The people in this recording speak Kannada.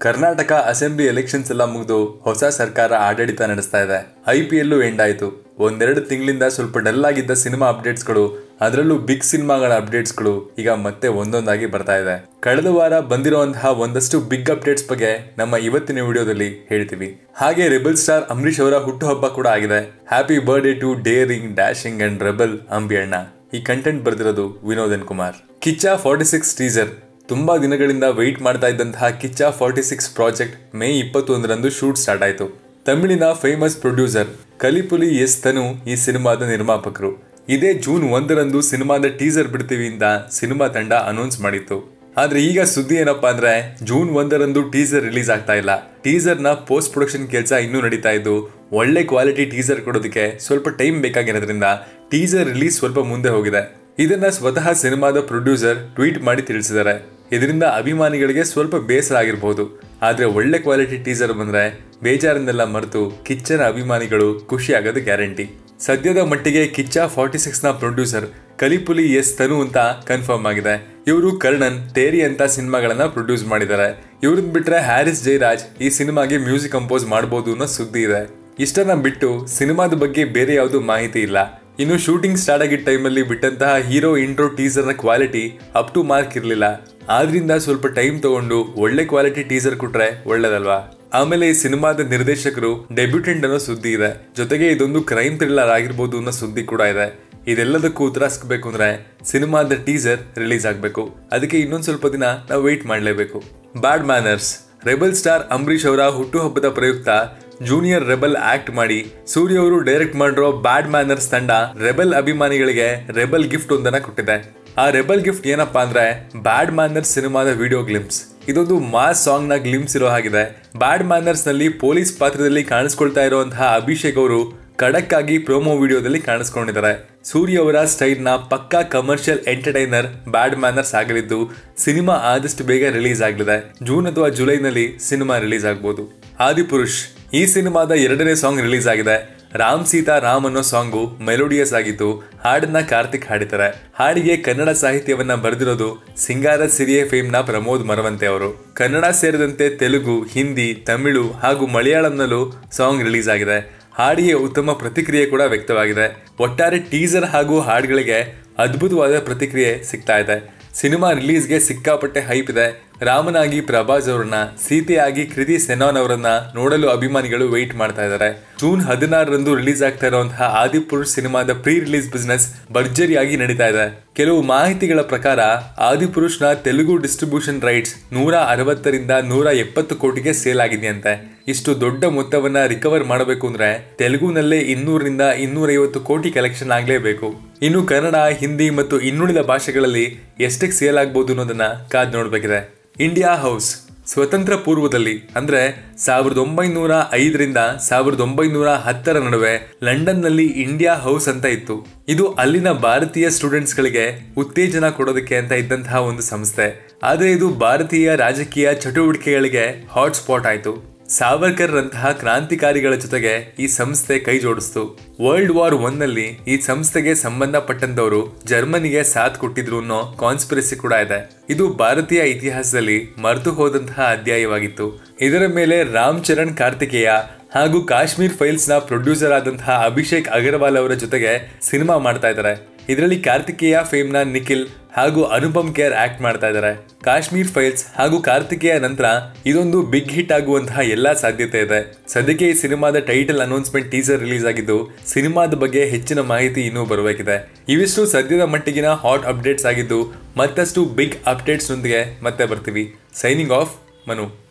ಕರ್ನಾಟಕ ಅಸೆಂಬ್ಲಿ ಎಲೆಕ್ಷನ್ಸ್ ಎಲ್ಲ ಮುಗಿದು ಹೊಸ ಸರ್ಕಾರ ಆಡಳಿತ ನಡೆಸ್ತಾ ಇದೆ ಐ ಪಿ ಎಲ್ಲು ಎಂಡ್ ಆಯಿತು ಒಂದೆರಡು ತಿಂಗಳಿಂದ ಸ್ವಲ್ಪ ಡಲ್ ಆಗಿದ್ದ ಸಿನಿಮಾ ಅಪ್ಡೇಟ್ಸ್ಗಳು ಅದರಲ್ಲೂ ಬಿಗ್ ಸಿನಿಮಾಗಳ ಅಪ್ಡೇಟ್ಸ್ಗಳು ಈಗ ಮತ್ತೆ ಒಂದೊಂದಾಗಿ ಬರ್ತಾ ಇದೆ ಕಳೆದ ವಾರ ಬಂದಿರುವಂತಹ ಒಂದಷ್ಟು ಬಿಗ್ ಅಪ್ಡೇಟ್ಸ್ ಬಗ್ಗೆ ನಮ್ಮ ಇವತ್ತಿನ ವಿಡಿಯೋದಲ್ಲಿ ಹೇಳ್ತೀವಿ ಹಾಗೆ ರೆಬಲ್ ಸ್ಟಾರ್ ಅಂಬರೀಶ್ ಅವರ ಹುಟ್ಟುಹಬ್ಬ ಕೂಡ ಆಗಿದೆ happy birthday to daring dashing and rebel Ambi ಅಣ್ಣ ಈ ಕಂಟೆಂಟ್ ಬರೆದಿರೋದು Vinodan Kumar Kichcha forty six teaser ತುಂಬಾ ದಿನಗಳಿಂದ ವೆಯ್ಟ್ ಮಾಡ್ತಾ ಇದ್ದಂತಹ Kichcha forty six project May ಇಪ್ಪತ್ತೊಂದರಂದು ಶೂಟ್ ಸ್ಟಾರ್ಟ್ ಆಯಿತು ತಮಿಳಿನ famous producer Kalaipuli S Thanu ಈ ಸಿನಿಮಾದ ನಿರ್ಮಾಪಕರು ಇದೇ ಜೂನ್ ಒಂದರಂದು ಸಿನಿಮಾದ ಟೀಸರ್ ಬಿಡ್ತೀವಿ ಅಂತ ಸಿನಿಮಾ ತಂಡ ಅನೌನ್ಸ್ ಮಾಡಿತ್ತು ಆದ್ರೆ ಈಗ ಸುದ್ದಿ ಏನಪ್ಪಾ ಅಂದ್ರೆ ಜೂನ್ ಒಂದರಂದು ಟೀಸರ್ ರಿಲೀಸ್ ಆಗ್ತಾ ಇಲ್ಲ ಟೀಸರ್ ನ ಪೋಸ್ಟ್ ಪ್ರೊಡಕ್ಷನ್ ಕೆಲಸ ಇನ್ನೂ ನಡೀತಾ ಇದ್ದು ಒಳ್ಳೆ ಕ್ವಾಲಿಟಿ ಟೀಸರ್ ಕೊಡೋದಕ್ಕೆ ಸ್ವಲ್ಪ ಟೈಮ್ ಬೇಕಾಗಿರೋದ್ರಿಂದ ಟೀಸರ್ ರಿಲೀಸ್ ಸ್ವಲ್ಪ ಮುಂದೆ ಹೋಗಿದೆ ಇದನ್ನ ಸ್ವತಃ ಸಿನಿಮಾದ ಪ್ರೊಡ್ಯೂಸರ್ ಟ್ವೀಟ್ ಮಾಡಿ ತಿಳಿಸಿದ್ದಾರೆ ಇದರಿಂದ ಅಭಿಮಾನಿಗಳಿಗೆ ಸ್ವಲ್ಪ ಬೇಸರ ಆಗಿರಬಹುದು ಆದ್ರೆ ಒಳ್ಳೆ ಕ್ವಾಲಿಟಿ ಟೀಸರ್ ಬಂದ್ರೆ ಬೇಜಾರನ್ನೆಲ್ಲ ಮರೆತು ಕಿಚ್ಚನ ಅಭಿಮಾನಿಗಳು ಖುಷಿ ಆಗೋದು ಗ್ಯಾರಂಟಿ ಸದ್ಯದ ಮಟ್ಟಿಗೆ ಕಿಚ್ಚ ಫಾರ್ಟಿ ಸಿಕ್ಸ್ ನ ಪ್ರೊಡ್ಯೂಸರ್ ಕಲಿಪುಲಿ ಎಸ್ ತನು ಅಂತ ಕನ್ಫರ್ಮ್ ಆಗಿದೆ ಇವರು ಕರ್ಣನ್ ತೇರಿ ಅಂತ ಸಿನಿಮಾಗಳನ್ನ ಪ್ರೊಡ್ಯೂಸ್ ಮಾಡಿದ್ದಾರೆ ಇವ್ರನ್ನ ಬಿಟ್ರೆ ಹ್ಯಾರಿಸ್ ಜಯರಾಜ್ ಈ ಸಿನಿಮಾಗೆ ಮ್ಯೂಸಿಕ್ ಕಂಪೋಸ್ ಮಾಡಬಹುದು ಅನ್ನೋ ಸುದ್ದಿ ಇದೆ ಇಷ್ಟನ್ನ ಬಿಟ್ಟು ಸಿನಿಮಾದ ಬಗ್ಗೆ ಬೇರೆ ಯಾವುದು ಮಾಹಿತಿ ಇಲ್ಲ ಇನ್ನು ಶೂಟಿಂಗ್ ಸ್ಟಾರ್ಟ್ ಆಗಿದ್ದ ಟೈಮಲ್ಲಿ ಬಿಟ್ಟಂತಹ ಹೀರೋ ಇಂಟ್ರೋ ಟೀಸರ್ನ ಕ್ವಾಲಿಟಿ ಅಪ್ ಟು ಮಾರ್ಕ್ ಇರಲಿಲ್ಲ ಆದ್ರಿಂದ ಸ್ವಲ್ಪ ಟೈಮ್ ತಗೊಂಡು ಒಳ್ಳೆ ಕ್ವಾಲಿಟಿ ಟೀಸರ್ ಕೊಟ್ರೆ ಒಳ್ಳೇದಲ್ವಾ ಆಮೇಲೆ ಈ ಸಿನಿಮಾದ ನಿರ್ದೇಶಕರು ಡೆಬ್ಯೂಟೆಂಟ್ ಅನ್ನೋ ಸುದ್ದಿ ಇದೆ ಜೊತೆಗೆ ಇದೊಂದು ಕ್ರೈಮ್ ಥ್ರಿಲ್ಲರ್ ಆಗಿರ್ಬೋದು ಅನ್ನೋ ಸುದ್ದಿ ಕೂಡ ಇದೆ ಇದೆಲ್ಲದಕ್ಕೂ ಉತ್ತರ ಸಿಗಬೇಕು ಅಂದ್ರೆ ಸಿನಿಮಾದ ಟೀಸರ್ ರಿಲೀಸ್ ಆಗಬೇಕು ಅದಕ್ಕೆ ಇನ್ನೊಂದು ಸ್ವಲ್ಪ ದಿನ ನಾವು ವೆಯ್ಟ್ ಮಾಡಲೇಬೇಕು bad manners rebel star Ambareesh ಅವರ ಹುಟ್ಟುಹಬ್ಬದ ಪ್ರಯುಕ್ತ ಜೂನಿಯರ್ ರೆಬಲ್ ಆಕ್ಟ್ ಮಾಡಿ ಸೂರ್ಯ ಅವರು ಡೈರೆಕ್ಟ್ ಮಾಡಿರೋ ಬ್ಯಾಡ್ ಮ್ಯಾನರ್ಸ್ ತಂಡ ರೆಬಲ್ ಅಭಿಮಾನಿಗಳಿಗೆ ರೆಬಲ್ ಗಿಫ್ಟ್ ಒಂದನ್ನ ಕೊಟ್ಟಿದೆ ಆ ರೆಬಲ್ ಗಿಫ್ಟ್ ಏನಪ್ಪಾ ಅಂದ್ರೆ ಬ್ಯಾಡ್ ಮ್ಯಾನರ್ಸ್ ಸಿನಿಮಾದ ವಿಡಿಯೋ ಗ್ಲಿಮ್ಸ್ ಇದೊಂದು ಮಾಸ್ ಸಾಂಗ್ ನ ಗ್ಲಿಮ್ಸ್ ಇರೋ ಹಾಗಿದೆ ಬ್ಯಾಡ್ ಮ್ಯಾನರ್ಸ್ ನಲ್ಲಿ ಪೊಲೀಸ್ ಪಾತ್ರದಲ್ಲಿ ಕಾಣಿಸ್ಕೊಳ್ತಾ ಇರುವಂತಹ ಅಭಿಷೇಕ್ ಅವರು ಖಡಕ್ ಆಗಿ ಪ್ರೋಮೋ ವಿಡಿಯೋದಲ್ಲಿ ಕಾಣಿಸ್ಕೊಂಡಿದ್ದಾರೆ ಸೂರ್ಯ ಅವರ ಸ್ಟೈಲ್ ನ ಪಕ್ಕಾ ಕಮರ್ಷಿಯಲ್ ಎಂಟರ್ಟೈನರ್ ಬ್ಯಾಡ್ ಮ್ಯಾನರ್ಸ್ ಆಗಲಿದ್ದು ಸಿನಿಮಾ ಆದಷ್ಟು ಬೇಗ ರಿಲೀಸ್ ಆಗಲಿದೆ ಜೂನ್ ಅಥವಾ ಜುಲೈನಲ್ಲಿ ಸಿನಿಮಾ ರಿಲೀಸ್ ಆಗಬಹುದು ಆದಿಪುರುಷ್ ಈ ಸಿನಿಮಾದ ಎರಡನೇ ಸಾಂಗ್ ರಿಲೀಸ್ ಆಗಿದೆ ರಾಮ್ ಸೀತಾ ರಾಮ್ ಅನ್ನೋ ಸಾಂಗು ಮೆಲೋಡಿಯಸ್ ಆಗಿದ್ದು ಹಾಡನ್ನ ಕಾರ್ತಿಕ್ ಹಾಡಿದ್ದಾರೆ ಹಾಡಿಗೆ ಕನ್ನಡ ಸಾಹಿತ್ಯವನ್ನ ಬರೆದಿರೋದು ಸಿಂಗಾರ ಸಿರಿಯೆ ಫೇಮ್ನ ಪ್ರಮೋದ್ ಮರವಂತೆ ಅವರು ಕನ್ನಡ ಸೇರಿದಂತೆ ತೆಲುಗು ಹಿಂದಿ ತಮಿಳು ಹಾಗೂ ಮಲಯಾಳಂನಲ್ಲೂ ಸಾಂಗ್ ರಿಲೀಸ್ ಆಗಿದೆ ಹಾಡಿಗೆ ಉತ್ತಮ ಪ್ರತಿಕ್ರಿಯೆ ಕೂಡ ವ್ಯಕ್ತವಾಗಿದೆ ಒಟ್ಟಾರೆ ಟೀಸರ್ ಹಾಗೂ ಹಾಡುಗಳಿಗೆ ಅದ್ಭುತವಾದ ಪ್ರತಿಕ್ರಿಯೆ ಸಿಗ್ತಾ ಇದೆ ಸಿನಿಮಾ ರಿಲೀಸ್ಗೆ ಸಿಕ್ಕಾಪಟ್ಟೆ ಹೈಪ್ ಇದೆ ರಾಮನಾಗಿ ಪ್ರಭಾಸ್ ಅವರನ್ನ ಸೀತೆಯಾಗಿ ಕೃತಿ ಸೆನಾನ್ ಅವರನ್ನ ನೋಡಲು ಅಭಿಮಾನಿಗಳು ವೆಯ್ಟ್ ಮಾಡ್ತಾ ಇದ್ದಾರೆ ಜೂನ್ ಹದಿನಾರರಂದು ರಿಲೀಸ್ ಆಗ್ತಾ ಇರುವಂತಹ ಆದಿಪುರುಷ್ ಸಿನಿಮಾದ ಪ್ರೀ ರಿಲೀಸ್ ಬಿಸ್ನೆಸ್ ಭರ್ಜರಿಯಾಗಿ ನಡೀತಾ ಇದೆ ಕೆಲವು ಮಾಹಿತಿಗಳ ಪ್ರಕಾರ ಆದಿಪುರುಷ್ನ ತೆಲುಗು ಡಿಸ್ಟ್ರಿಬ್ಯೂಷನ್ ರೈಟ್ಸ್ ನೂರ ಅರವತ್ತರಿಂದ ನೂರ ಎಪ್ಪತ್ತು ಕೋಟಿಗೆ ಸೇಲ್ ಆಗಿದೆಯಂತೆ ಇಷ್ಟು ದೊಡ್ಡ ಮೊತ್ತವನ್ನ ರಿಕವರ್ ಮಾಡಬೇಕು ಅಂದ್ರೆ ತೆಲುಗುನಲ್ಲೇ ಇನ್ನೂರರಿಂದ ಇನ್ನೂರೈವತ್ತು ಕೋಟಿ ಕಲೆಕ್ಷನ್ ಆಗಲೇಬೇಕು ಇನ್ನು ಕನ್ನಡ ಹಿಂದಿ ಮತ್ತು ಇನ್ನುಳಿದ ಭಾಷೆಗಳಲ್ಲಿ ಎಷ್ಟಕ್ಕೆ ಸೇಲ್ ಆಗ್ಬೋದು ಅನ್ನೋದನ್ನ ಕಾದ್ ನೋಡ್ಬೇಕಿದೆ ಇಂಡಿಯಾ ಹೌಸ್ ಸ್ವತಂತ್ರ ಪೂರ್ವದಲ್ಲಿ ಅಂದ್ರೆ ಸಾವಿರದ ಒಂಬೈನೂರ ಐದರಿಂದ ಸಾವಿರದ ಒಂಬೈನೂರ ಹತ್ತರ ನಡುವೆ ಲಂಡನ್ನಲ್ಲಿ ಇಂಡಿಯಾ ಹೌಸ್ ಅಂತ ಇತ್ತು ಇದು ಅಲ್ಲಿನ ಭಾರತೀಯ ಸ್ಟೂಡೆಂಟ್ಸ್ಗಳಿಗೆ ಉತ್ತೇಜನ ಕೊಡೋದಕ್ಕೆ ಅಂತ ಇದ್ದಂತಹ ಒಂದು ಸಂಸ್ಥೆ ಆದರೆ ಇದು ಭಾರತೀಯ ರಾಜಕೀಯ ಚಟುವಟಿಕೆಗಳಿಗೆ ಹಾಟ್ಸ್ಪಾಟ್ ಆಯಿತು ಸಾವರ್ಕರ್ ರಂತಹ ಕ್ರಾಂತಿಕಾರಿಗಳ ಜೊತೆಗೆ ಈ ಸಂಸ್ಥೆ ಕೈ ಜೋಡಿಸ್ತು ವರ್ಲ್ಡ್ ವಾರ್ ಒನ್ ನಲ್ಲಿ ಈ ಸಂಸ್ಥೆಗೆ ಸಂಬಂಧಪಟ್ಟಂತವರು ಜರ್ಮನಿಗೆ ಸಾಥ್ ಕೊಟ್ಟಿದ್ರು ಅನ್ನೋ ಕಾನ್ಸ್ಪಿರಸಿ ಕೂಡ ಇದೆ ಇದು ಭಾರತೀಯ ಇತಿಹಾಸದಲ್ಲಿ ಮರೆತು ಹೋದಂತಹ ಅಧ್ಯಾಯವಾಗಿತ್ತು ಇದರ ಮೇಲೆ ರಾಮ್ ಚರಣ್ ಕಾರ್ತಿಕೇಯ ಹಾಗೂ ಕಾಶ್ಮೀರ್ ಫೈಲ್ಸ್ ನ ಪ್ರೊಡ್ಯೂಸರ್ ಆದಂತಹ ಅಭಿಷೇಕ್ ಅಗರ್ವಾಲ್ ಅವರ ಜೊತೆಗೆ ಸಿನಿಮಾ ಮಾಡ್ತಾ ಇದ್ದಾರೆ ಇದರಲ್ಲಿ ಕಾರ್ತಿಕೇಯ ಫೇಮ್ ನ ನಿಖಿಲ್ ಹಾಗೂ ಅನುಪಮ್ ಕೇರ್ ಆಕ್ಟ್ ಮಾಡ್ತಾ ಇದ್ದಾರೆ ಕಾಶ್ಮೀರ್ ಫೈಲ್ಸ್ ಹಾಗೂ ಕಾರ್ತಿಕೇಯ ನಂತರ ಇದೊಂದು ಬಿಗ್ ಹಿಟ್ ಆಗುವಂತಹ ಎಲ್ಲಾ ಸಾಧ್ಯತೆ ಇದೆ ಸದ್ಯಕ್ಕೆ ಈ ಸಿನಿಮಾದ ಟೈಟಲ್ ಅನೌನ್ಸ್ಮೆಂಟ್ ಟೀಸರ್ ರಿಲೀಸ್ ಆಗಿದ್ದು ಸಿನಿಮಾದ ಬಗ್ಗೆ ಹೆಚ್ಚಿನ ಮಾಹಿತಿ ಇನ್ನೂ ಬರಬೇಕಿದೆ ಇವಿಷ್ಟು ಸದ್ಯದ ಮಟ್ಟಿಗಿನ ಹಾಟ್ ಅಪ್ಡೇಟ್ಸ್ ಆಗಿದ್ದು ಮತ್ತಷ್ಟು ಬಿಗ್ ಅಪ್ಡೇಟ್ಸ್ ನೊಂದಿಗೆ ಮತ್ತೆ ಬರ್ತೀವಿ ಸೈನಿಂಗ್ ಆಫ್ ಮನು